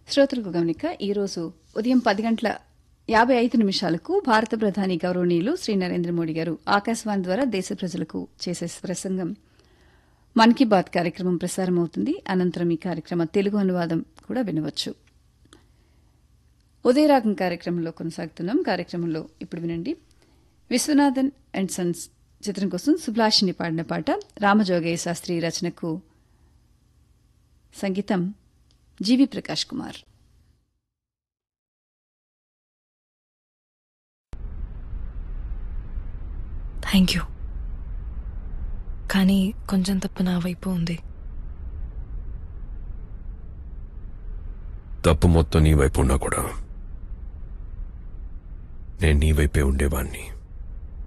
శ్రోతలకు గమనిక ఈరోజు ఉదయం పది గంటల యాభై ఐదు నిమిషాలకు భారత ప్రధాని గౌరవనీయులు శ్రీ నరేంద్ర మోడీ గారు ఆకాశవాణి ద్వారా దేశ ప్రజలకు చేసే ప్రసంగం మన్ కీ బాత్ కార్యక్రమం ప్రసారం అవుతుంది అనంతరం ఈ కార్యక్రమ తెలుగు అనువాదం కూడా వినవచ్చు ఉదయరాగం కార్యక్రమంలో కొనసాగుతున్నాం కార్యక్రమంలో ఇప్పుడు వినండి విశ్వనాథన్ అండ్ సన్స్ చిత్రం కోసం సుభాషిని పాడిన పాట రామజోగయ్య శాస్త్రి రచనకు సంగీతం G V Prakash Kumar thank you కానీ కొంచెం తప్పు నా వైపు ఉంది తప్పు మొత్తం నీ వైపు ఉన్నా కూడా నేను నీ వైపే ఉండేవాణ్ణి